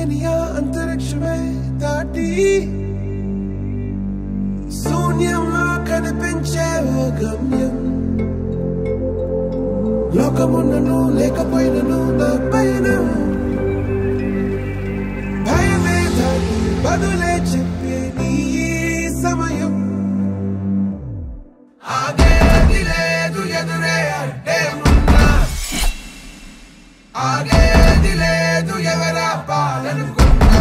తెలియని ఆ అంతరిక్షమే దాటి శూన్యంలో కనిపించే ఓ గమ్యం లోకమున్నను లేకపోయినను నా పైన భయమే దాటి బదులే చెప్పే నీ సమయం ఆగేది లేదు ఎదురే అంటే ఉన్నా ఆగేది లేదు ఎవరా పాలనుకున్నా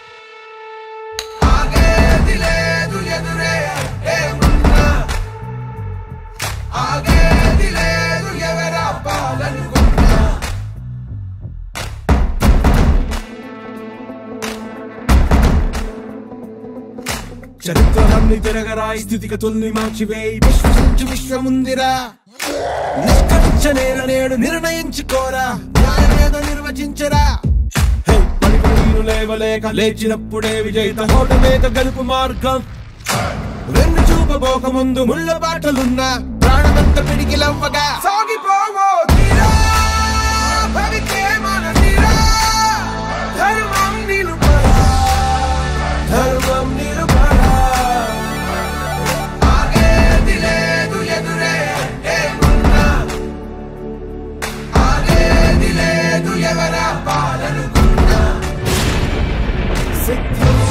ఆగేది లేదు ఎదురే అంటే ఉన్నా ఆగేది లేదు ఎవరా పాలనుకున్నా చరిత్రలన్నీ తిరగరాయి స్థితిగతుల్ని మార్చివేయి విశ్వసించు విశ్వముందిరా నిష్కరించనేల నేడు నిర్ణయించుకోరా న్యాయమేదో నిర్వచించరా హే, పడిపోయిన లేవలేక లేచినప్పుడే విజయిత హోటమేక గలుపు మార్గం వెన్ను చూపబోక ముందు ముళ్ళ బాటలున్నా ప్రాణమంత పిడికిలవ్వగా సాగిపోవో తీరా భవితే మన తీరా ధర్మం నిలుపరా ధర్మం నిలుపరా ఆగేది లేదు ఎదురే అంటే ఉన్నా ఆగేది లేదు ఎవరా పాలనుకున్నా సిద్ధం